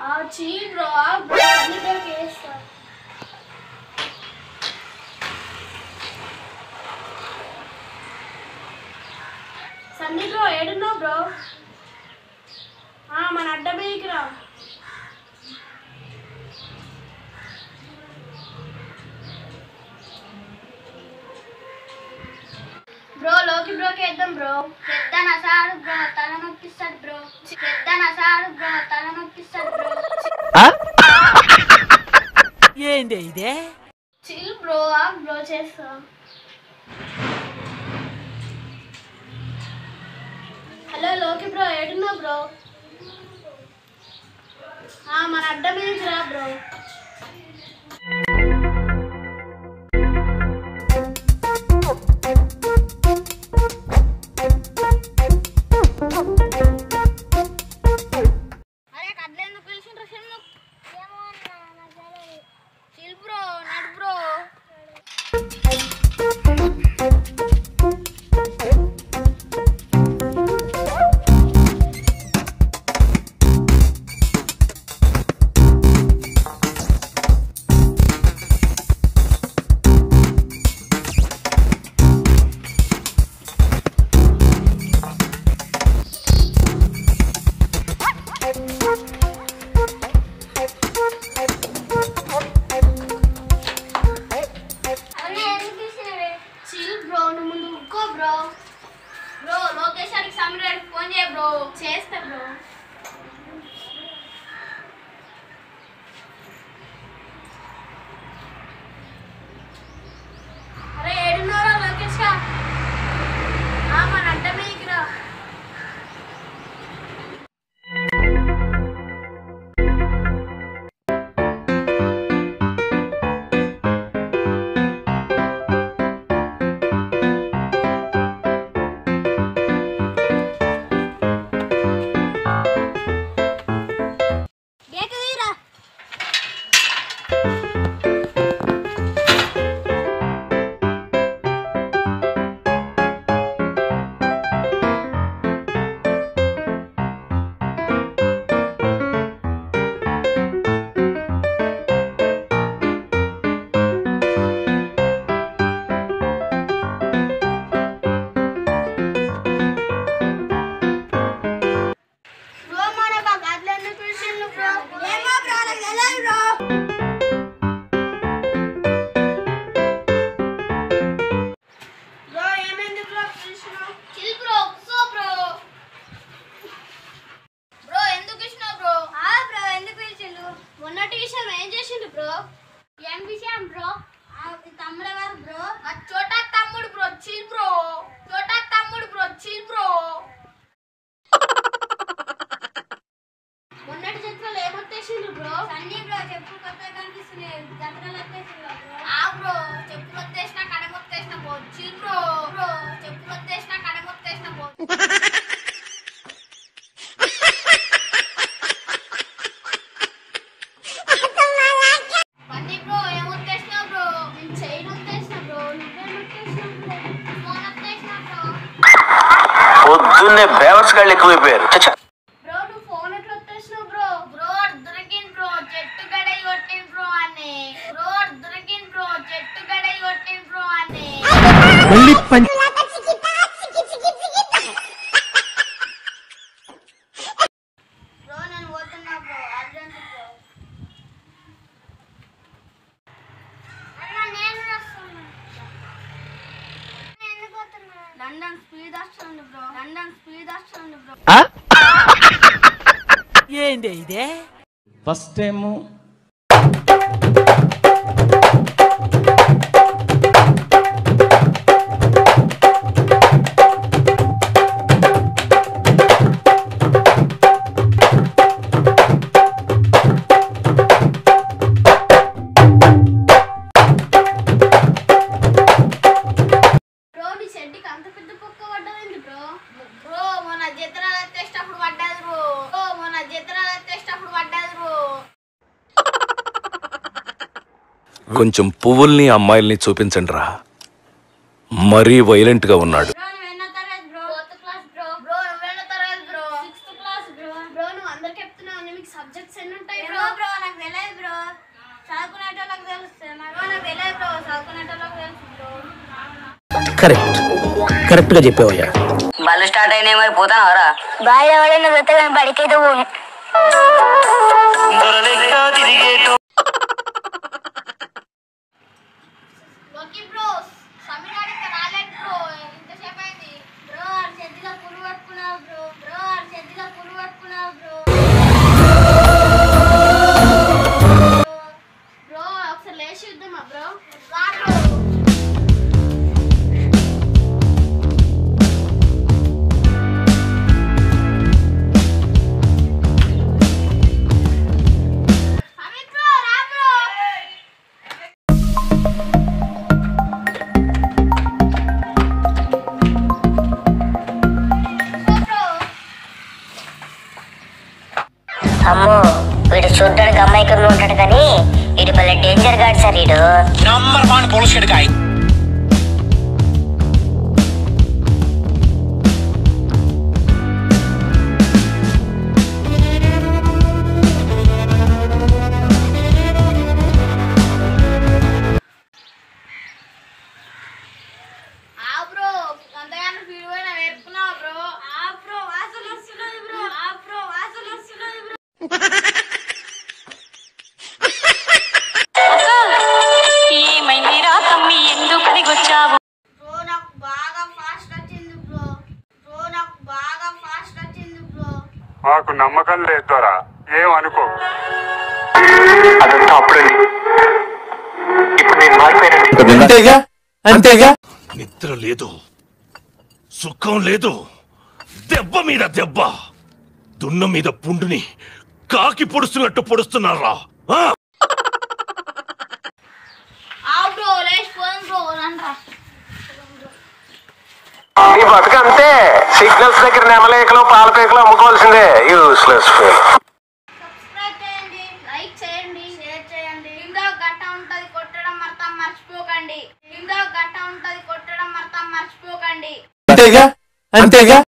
ఆ చీ బ్రో ఆ బ్రో అన్ని బ్రో చేస్తా సందీప్ బ్రో ఏడున్నావు బ్రో ఆ, మన అడ్డ మీదకి రా బ్రో లోకి బ్రోకి వేద్దాం బ్రో పెద్ద నసాడు బ్రో తల నొప్పిస్తాడు బ్రో పెద్ద నసాడు బ్రో తల నొప్పిస్తాడు బ్రో ఏంది ఇదే చిల్ బ్రో ఆ బ్రో చేస్తా హలో లోకి బ్రో ఏడున్నావు బ్రో ఆ, మన అడ్డ మీదకి రా బ్రో అరే కడ్లు ఎందుకు పిలిచిండ్రు సిల్లు ఏమో అన్నా నాకు తెలియదు సిల్ బ్రో నడు బ్రో అన్నా ఎందుకు పిలిచినవే చిల్ బ్రో నువ్వు ముందు ఉక్కో బ్రో బ్రో లోకేష్ గారికి సమీర్ గారికి ఫోన్ చేయ బ్రో చేస్తా బ్రో అరే ఏడున్నారా లోకేష్ గా? ఆ, మన అడ్డ మీదకి రా గేట్ తీరా బ్రో మనకు ఆ గదిలో ఎందుకు పిలిచిండు బ్రో ఏమో బ్రో నాకు తెలియదు బ్రో బ్రో ఏమైంది బ్రో పిలిచినావు chill bro so bro bro ఎందుకు ఇచ్చినావు బ్రో ఆ బ్రో ఎందుకు పిలిచిండు మొన్నటి విషయం ఏం చేసిండు బ్రో ఏం విషయం బ్రో తమ్ముడు ఎవరు బ్రో ఆ చోటా తమ్ముడు బ్రో చిల్ బ్రో చోటా తమ్ముడు బ్రో చిల్ బ్రో మొన్నటి చిత్రాలు ఏమొత్తేసిండు బ్రో సన్నీ బ్రో చెప్పు కొత్తగా కనిపిస్తున్నాయి జంటలు వచ్చేసింది ఆ బ్రో చెప్పులు వచ్చేసిన కడగొత్తేసిన పో చిల్ బ్రో బ్రో చెప్పులు వచ్చేసిన కడగొత్తేసిన పో సన్నీ బ్రో ఏమొత్తేసినావు బ్రో నేను చైన్ వచ్చేసిన బ్రో నువ్వేం వచ్చేసినావు బ్రో ఫోన్ వచ్చేసిన బ్రో పొద్దున్నే బేవర్స్ గాళ్ళు ఎక్కువైపోయారు చచ్చా బ్రో నువ్వు ఫోన్ ఎట్లా వచ్చేసినావు బ్రో బ్రో దొరికింది బ్రో చెట్టు గడై కొట్టింది బ్రో అని బ్రో దొరికింది బ్రో చెట్టు గడై కొట్టింది బ్రో అని మళ్ళీ పం బ్రో నేను పోతున్నా బ్రో అర్జెంట్ బ్రో అన్న నేను వస్తున్నా నేను పోతున్నా లండన్ స్పీడ్ వస్తుంది బ్రో లండన్ స్పీడ్ వస్తుంది బ్రో ఏంది ఇదే ఫస్ట్ టైము బ్రో నీ చెడ్డికి అంత పెద్ద పొక్క పడ్డదేంటి బ్రో బ్రో మొన్న చిత్రాలు ఎత్తేసేటప్పుడు పడ్డది బ్రో బ్రో మొన్న చిత్రాలు ఎత్తేసేటప్పుడు పడ్డది బ్రో కొంచెం పువ్వుల్ని అమ్మాయిల్ని చూపించండి రా మరీ వైలెంట్ గా ఉన్నాడు బ్రో నువ్వు ఎన్నో తరగతి bro fourth class bro bro నువ్వు ఎన్నో తరగతి bro sixth class bro bro నువ్వు అందరికి చెప్తున్నావు మీకు సబ్జెక్ట్స్ ఎన్ని ఉంటాయి కరెక్ట్ కరెక్ట్ గా చెప్పావయ్యా బళ్ళు స్టార్ట్ అయినాయి మరి పోతానవరా బాయ్ ఎవడైనా దొత్తగా బడికైతే పోను లోకి బ్రో సమీర్ గారు ఇంకా రాలేదు బ్రో ఇంతసేపు అయింది బ్రో ఆ చెద్దిలో పులు పట్టుకున్నావు బ్రో బ్రో ఆ చెద్దిలో పులు పట్టుకున్నావు బ్రో బ్రో ఒకసారి లేచి చూద్దామా బ్రో రా బ్రో సమీర్ బ్రో రా బ్రో బ్రో అమ్మో వీడు చూడ్డానికి అమ్మాయికంగా ఉంటాడు కానీ వీడు భలే డేంజర్ గాడు సార్ వీడు నంబర్ వన్ పోలీస్ కాయ ఆ బ్రో అంతగానో ఫీల్ పోయినా నేర్పుకున్నావు బ్రో ఆ బ్రో వాసన వస్తున్నాయి బ్రో ఆ బ్రో వాసన వస్తున్నాయి బ్రో ఏమైందిరా తమ్మి ఎందుకని వచ్చావు బ్రో నాకు బాగా ఫాస్ట్ వచ్చింది బ్రో బ్రో నాకు బాగా ఫాస్ట్ వచ్చింది బ్రో మాకు నమ్మకం లేదు దొరా ఏం అనుకో అదంతా అప్పుడండి ఇప్పుడు నేను మారిపోయానండి అంతేగా అంతేగా నిద్ర లేదు సుఖం లేదు దెబ్బ మీద దెబ్బ దున్న మీద పుండుని కాకి పొడుస్తున్నట్టు పొడుస్తున్నారా ఆ? ఆ బ్రో లేచిపోయాం బ్రో రండ్రా నీ బతుకు అంతే సిగ్నల్స్ దగ్గర నెమలేకలు పాలపేకలు అమ్ముకోవాల్సిందే యూస్లెస్ ఫెయిల్ సబ్స్క్రైబ్ చేయండి లైక్ చేయండి షేర్ చేయండి కింద గంట ఉంటది కొట్టడం మొత్తం మర్చిపోకండి కింద గంట ఉంటది కొట్టడం మొత్తం మర్చిపోకండి అంతేగా అంతేగా